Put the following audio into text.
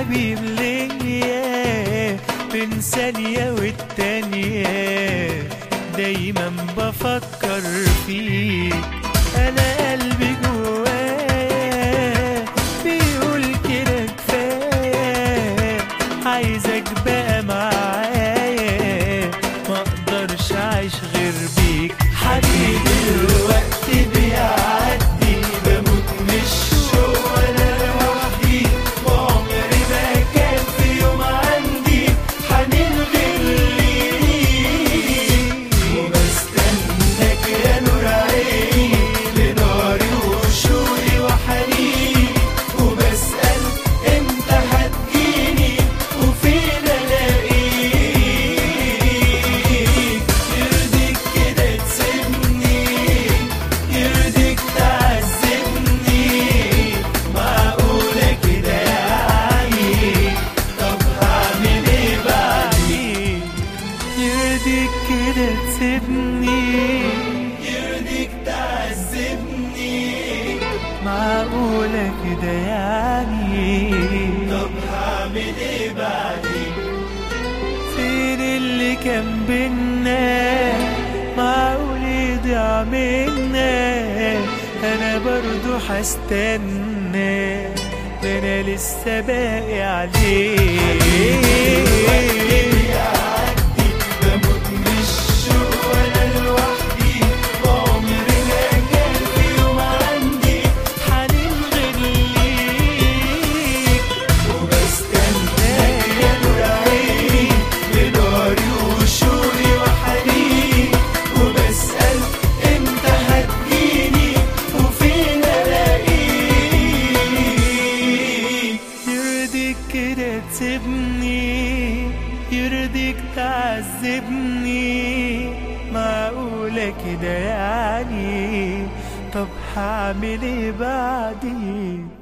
بيمليا بين ثانية والتانية دايما بفكر فيك أنا قلبي جوايا بيقول كده كفاية عايزك بقى معايا مقدرش أعيش غير بيك حبيبي الوقت بيعدي بموت من الشوق وأنا لوحدي وعمري ما كان في يوم عندي حنين غير ليك وبستناك يا نور عيني لناري وشوقي وحنيني وبسأل امتى هتجيني وفين الاقيك يرضيك كده تسيبني يرضيك تعذبني معقولة كده يعني طب هعمل ايه بعدين يرضيك كده تسيبني يرضيك تعذبني معقولة كده يعني طب هعمل ايه بعدين فين اللي كان بينا معقول يضيع منا انا برضو هستنى ده انا لسه باقي عليك بموت من الشوق وانا لوحدي وعمري ما كان في يوم عندي حنين غير ليك وبستناك يا نور عيني لناري وشوقي وحنيني وبسأل امتى هتجيني وفين الاقيك يرضيك كده تسيبني يرضيك تعذبني معقولة كده يعني طب هعمل ايه بعدين